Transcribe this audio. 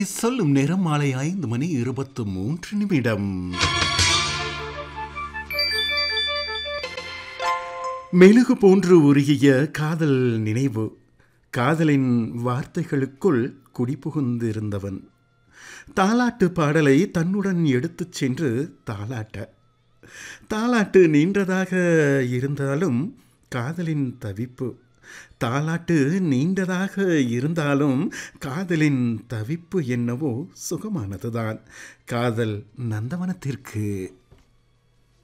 சொல்லும் நேரம் மாலை ஐந்து மணி இருபத்து மூன்று நிமிடம் மெழுகு போன்று உருகிய காதல் நினைவு காதலின் வார்த்தைகளுக்குள் குடிபுகுந்திருந்தவன் தாலாட்டு பாடலை தன்னுடன் எடுத்துச் சென்று தாலாட்ட தாலாட்டு நீண்டதாக இருந்தாலும் காதலின் தவிப்பு தாலாட்டு நீண்டதாக இருந்தாலும் காதலின் தவிப்பு என்னவோ சுகமானதுதான் காதல் நந்தவனத்திற்கு